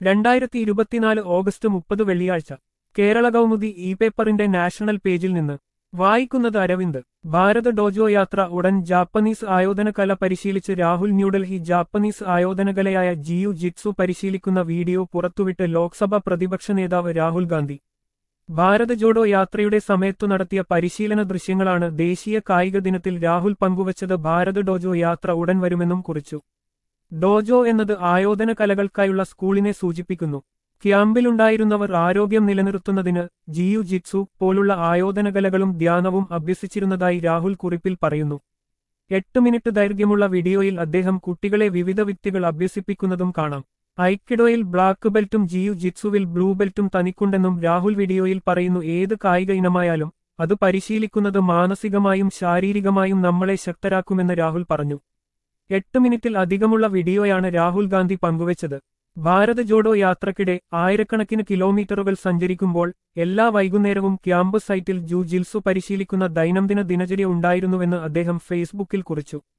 രണ്ടായിരത്തി ഇരുപത്തിനാല് ഓഗസ്റ്റ് മുപ്പത് വെള്ളിയാഴ്ച കേരള കൗമുദി ഇ പേപ്പറിന്റെ നാഷണൽ പേജിൽ നിന്ന് വായിക്കുന്നത് അരവിന്ദ് ഭാരത ഡോജോ യാത്ര ഉടൻ ജാപ്പനീസ് ആയോധനകല പരിശീലിച്ച് രാഹുൽ ന്യൂഡൽഹി ജാപ്പനീസ് ആയോധനകലയായ ജിയു ജിറ്റ്സു പരിശീലിക്കുന്ന വീഡിയോ പുറത്തുവിട്ട് ലോക്സഭാ പ്രതിപക്ഷ നേതാവ് രാഹുൽ ഗാന്ധി ഭാരത ജോഡോ യാത്രയുടെ സമയത്തു നടത്തിയ പരിശീലന ദൃശ്യങ്ങളാണ് ദേശീയ കായിക ദിനത്തിൽ രാഹുൽ പങ്കുവച്ചത് ഭാരത ഡോജോ യാത്ര ഉടൻ വരുമെന്നും കുറിച്ചു ഡോജോ എന്നത് ആയോധന കലകൾക്കായുള്ള സ്കൂളിനെ സൂചിപ്പിക്കുന്നു ക്യാമ്പിലുണ്ടായിരുന്നവർ ആരോഗ്യം നിലനിർത്തുന്നതിന് ജിയു ജിറ്റ്സു പോലുള്ള ആയോധന കലകളും ധ്യാനവും അഭ്യസിച്ചിരുന്നതായി രാഹുൽ കുറിപ്പിൽ പറയുന്നു എട്ട് മിനിറ്റ് ദൈർഘ്യമുള്ള വീഡിയോയിൽ അദ്ദേഹം കുട്ടികളെ വിവിധ വിദ്യകൾ അഭ്യസിപ്പിക്കുന്നതും കാണാം ഐക്കിഡോയിൽ ബ്ലാക്ക് ബെൽറ്റും ജിയു ജിറ്റ്സുവിൽ ബ്ലൂ ബെൽറ്റും തനിക്കുണ്ടെന്നും രാഹുൽ വീഡിയോയിൽ പറയുന്നു ഏത് കായിക ഇനമായാലും അത് പരിശീലിക്കുന്നത് മാനസികമായും ശാരീരികമായും നമ്മളെ ശക്തരാക്കുമെന്ന് രാഹുൽ പറഞ്ഞു എട്ട് മിനിറ്റിൽ അധികമുള്ള വീഡിയോയാണ് രാഹുൽ ഗാന്ധി പങ്കുവച്ചത് ഭാരത ജോഡോ യാത്രക്കിടെ ആയിരക്കണക്കിന് കിലോമീറ്ററുകൾ സഞ്ചരിക്കുമ്പോൾ എല്ലാ വൈകുന്നേരവും ക്യാമ്പ് സൈറ്റിൽ ജു ജിൽസു പരിശീലിക്കുന്ന ദൈനംദിന ദിനചര്യ ഉണ്ടായിരുന്നുവെന്ന് അദ്ദേഹം ഫേസ്ബുക്കിൽ കുറിച്ചു